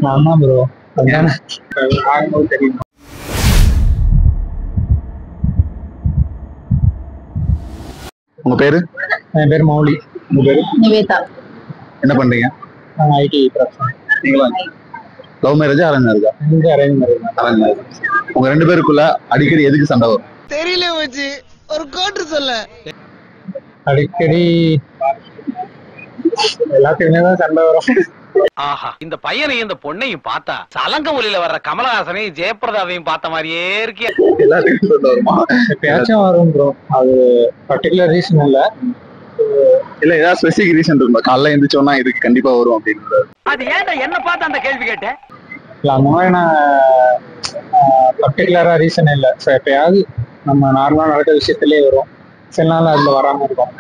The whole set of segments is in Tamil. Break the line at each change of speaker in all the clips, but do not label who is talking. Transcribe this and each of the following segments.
நான் தான் ப்ரோ அதானே ஆகும்போது தெரியும்
உங்க பேரு
என் பேர் மௌலி உங்க பேரு
நிவேதா
என்ன பண்றீங்க
நான் ஐடி ப்ரொஃபஷனல்
நீங்களா லவ் மேரேஜா அரேஞ்ச் மேரேஜா
இங்கே அரேஞ்ச் மேரேஜ்
அரேஞ்ச் மேரேஜ் உங்க ரெண்டு பேருக்குள்ள அடிக்கடி எதுக்கு சண்டை வரும்
தெரியல வச்சு ஒரு கோட்டு சொல்ல
அடிக்கடி எல்லாத்துக்குமே தான் சண்டை வரும்
ஆஹா இந்த பையனையும் இந்த பொண்ணையும் பார்த்தா சலங்க ஒலியில வர்ற கமலஹாசனையும் ஜெயபிரதாவையும் பார்த்த மாதிரியே இருக்கே
எல்லாத்துக்கும் சண்டை வருமா
எப்பயாச்சும் வரும் ப்ரோ அது பர்டிகுலர் ரீசன் இல்லை
இல்ல ஏதாவது ஸ்பெசிபிக் ரீசன் இருக்குமா காலைல எந்திரிச்சோன்னா இதுக்கு கண்டிப்பா வரும் அப்படின்னு
அது ஏன்டா என்ன பார்த்து அந்த கேள்வி கேட்டேன்
இல்லை அந்த மாதிரி நான் பர்டிகுலராக ரீசன் இல்லை ஸோ எப்பயாவது நம்ம நார்மலாக நடக்கிற விஷயத்திலே வரும் சில நாள் அதில் வராமல் இருக்கும்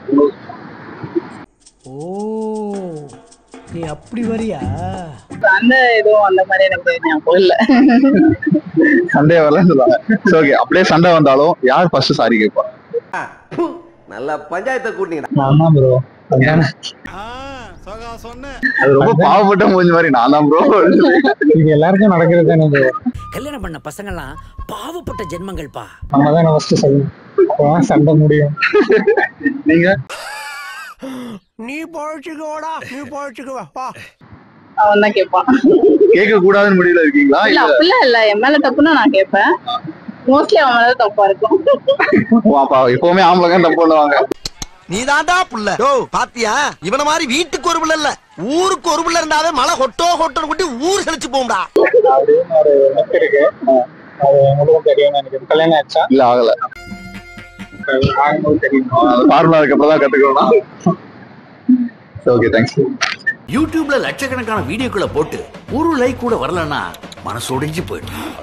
ஓ நீ அப்படி வரியா
அந்த எதுவும் அந்த மாதிரி எனக்கு ஞாபகம் இல்ல
சண்டே வரலன்னு சொல்லுவாங்க ஓகே அப்படியே சண்டை வந்தாலும் யார் ஃபர்ஸ்ட் சாரி கேட்பா
நல்லா பஞ்சாயத்தை கூட்டிங்க
நான் தான் ப்ரோ அதானே
அது ரொம்ப பாவப்பட்ட மூஞ்சி மாதிரி நான் தான் ப்ரோ
இது எல்லாருக்கும் நடக்கிறது தானே ப்ரோ
கல்யாணம் பண்ண பசங்கெல்லாம் பாவப்பட்ட ஜென்மங்கள்ப்பா
நம்ம தான் ஃபர்ஸ்ட் சொல்லணும் அப்போதான் சண்டை முடியும்
நீங்க
நீ பழச்சுக்கோடா நீ பழச்சுக்குவா வா
அவன் தான் கேட்பான்
கேட்க கூடாதுன்னு முடியல இருக்கீங்களா
இல்ல
இல்ல
அப்படிலாம் இல்ல என் மேல தப்புன்னா நான் கேட்பேன் மோஸ்ட்லி அவன் மேல தப்பா இருக்கும்
வாப்பா எப்பவுமே ஆம்பளை தப்பு பண்ணுவாங்க
நீ தாண்டா புள்ள ஓ பாத்தியா இவன மாதிரி வீட்டுக்கு ஒரு புள்ள இல்ல ஊருக்கு ஒரு புள்ள இருந்தாவே மழை கொட்டோ கொட்டோ கொட்டி ஊர் செழிச்சு போகும்டா
அப்படின்னு ஒரு நெக் இருக்கு அது உங்களுக்கும் தெரியும் எனக்கு கல்யாணம் ஆச்சா
இல்ல ஆகல
ஆகும்போது தெரியும்
ஃபார்முலா அதுக்கப்புறம் தான் கத்துக்கணும் ஓகே தேங்க்ஸ்
யூடியூப்ல லட்சக்கணக்கான வீடியோக்களை போட்டு ஒரு லைக் கூட வரலன்னா மனசு உடைஞ்சு போயிடும்